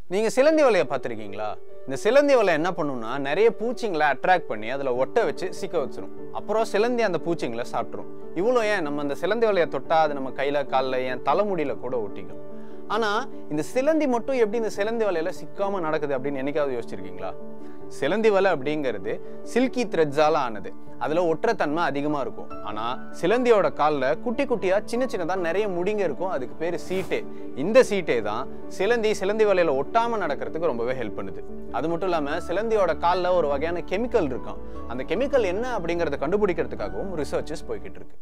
நீங்க சிலந்தி வலையை பார்த்துருக்கீங்களா இந்த சிலந்தி வலை என்ன பண்ணும்னா நிறைய பூச்சிங்களை அட்ராக்ட் பண்ணி அதுல ஒட்ட வச்சு சிக்க வச்சிரும் அப்புறம் சிலந்தி அந்த பூச்சிங்களை சாப்பிட்ரும் இவ்வளோ ஏன் நம்ம அந்த சிலந்தி வலையை தொட்டா அது நம்ம கையில காலில் ஏன் தலைமுடியில கூட ஒட்டிக்கும் ஆனா இந்த சிலந்தி மட்டும் எப்படி இந்த சிலந்தி வலையில சிக்காம நடக்குது அப்படின்னு என்னைக்காவது யோசிச்சிருக்கீங்களா சிலந்தி வலை அப்படிங்கிறது சில்கி த்ரெட்ஸால ஆனது அதுல ஒற்றைத்தன்மை அதிகமா இருக்கும் ஆனா சிலந்தியோட கால்ல குட்டி குட்டியா சின்ன சின்னதா நிறைய முடிங்க இருக்கும் அதுக்கு பேரு சீட்டே இந்த சீட்டே தான் சிலந்தி சிலந்தி வலையில ஒட்டாம நடக்கிறதுக்கு ரொம்பவே ஹெல்ப் பண்ணுது அது மட்டும் இல்லாம சிலந்தியோட கால்ல ஒரு வகையான கெமிக்கல் இருக்கும் அந்த கெமிக்கல் என்ன அப்படிங்கறத கண்டுபிடிக்கிறதுக்காகவும் ரிசர்ச்சஸ் போய்கிட்டு இருக்கு